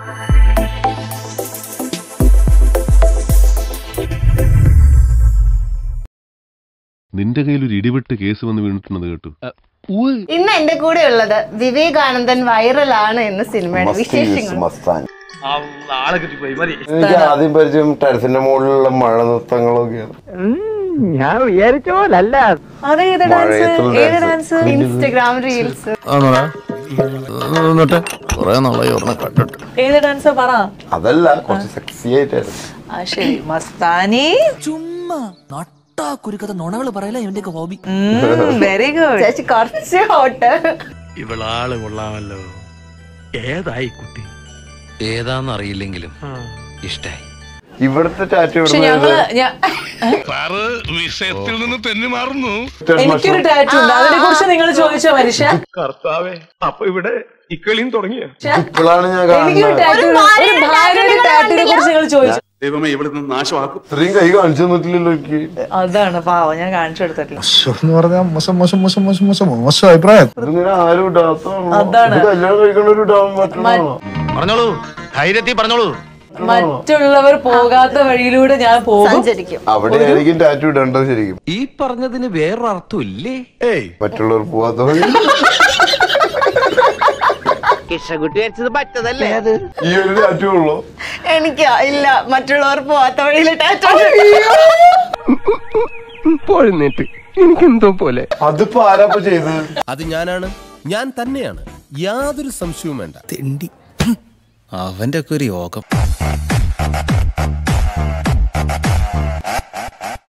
നിന്റെ കയ്യിൽ ഒരു ഇടിവെട്ട് കേസ് വന്ന് വീണിട്ടുണ്ടെന്ന് കേട്ടു ഇന്ന് എന്റെ കൂടെ ഉള്ളത് വിവേകാനന്ദൻ വൈറലാണ് എന്ന സിനിമയുടെ വിശേഷങ്ങൾ മസ്താൻ എനിക്ക് ആദ്യം പരിചയം ടെറസിന്റെ മുകളിലുള്ള മഴ നൃത്തങ്ങളൊക്കെയാണ് ഞാൻ വിചാരിച്ച പോലല്ല അതേത് മഴയത്തുള്ള ഏത് dance. ഡാൻസ് ഇൻസ്റ്റഗ്രാം റീൽസ് എന്നിട്ട് കുറെ നാളായി ഓർമ്മ കണ്ടിട്ട് ഏത് ഡാൻസ് പറ അതല്ല കുറച്ച് സെക്സി ആയിട്ടായിരുന്നു ആ ശരി മസ്താനി ചുമ്മാ നട്ടാ കുരുക്കഥ നുണകൾ പറയല ഇവന്റെ ഹോബി വെരി ഗുഡ് ചേച്ചി കുറച്ച് ഹോട്ട് ഇവളാള് കൊള്ളാമല്ലോ ഏതായി കുട്ടി ഏതാന്നറിയില്ലെങ്കിലും ഇഷ്ടായി ഇവിടുത്തെ ടാറ്റു പക്ഷെ ഞങ്ങള് ഞാ- സാറ് വിഷയത്തിൽ നിന്ന് തെന്നി മാറുന്നു എനിക്കൊരു ടാറ്റു ഉണ്ട് അതിനെ കുറിച്ച് നിങ്ങൾ ചോദിച്ചോ മനുഷ്യ കർത്താവേ അപ്പൊ ഇവിടെ ഇക്കളിയും തുടങ്ങിയ ഇപ്പോഴാണ് ഞാൻ എനിക്കൊരു കാണുന്നത് ടാറ്റു ഒരു ഭാര്യയുടെ ടാറ്റുവിനെ കുറിച്ച് നിങ്ങൾ ചോദിച്ചു ദൈവമേ ഇവിടുന്ന് നാശമാക്കും ഇത്രയും കൈ കാണിച്ചു തന്നിട്ടില്ലല്ലോ എനിക്ക് അതാണ് പാവം ഞാൻ കാണിച്ചു കൊടുത്തിട്ടില്ല എന്ന് പറഞ്ഞാൽ മോശം മോശം മോശം മോശം മോശം മോശം അഭിപ്രായം ഇതിങ്ങനെ ആരും ഇടാത്തതാണോ? അതാണ്. ഇത് കല്യാണം കഴിക്കണ ഒരു ഇടാൻ പറ്റണോ പറഞ്ഞോളൂ ധൈര്യത്തിൽ പറഞ്ഞോളൂ മറ്റുള്ളവർ പോകാത്ത വഴിയിലൂടെ ഞാൻ പോകും സഞ്ചരിക്കും അവിടെ ആയിരിക്കും ടാറ്റു ഇടേണ്ടത് ശരിക്കും ഈ പറഞ്ഞതിന് വേറൊരർത്ഥം ഇല്ലേ ഏയ് മറ്റുള്ളവർ പോവാത്ത വഴി കിഷകുട്ടി വെച്ചത് പറ്റതല്ലേ ഈ ഒരു ടാറ്റു ഉള്ളൂ എനിക്ക് ഇല്ല മറ്റുള്ളവർ പോവാത്ത വഴിയിൽ ടാറ്റോ പോഴുന്നേറ്റ് എനിക്കെന്തോ പോലെ അതിപ്പോ ആരാപ്പ ചെയ്തത് അത് ഞാനാണ് ഞാൻ തന്നെയാണ് യാതൊരു സംശയവും വേണ്ട തെണ്ടി അവന്റെ ഒക്കെ ഒരു യോഗം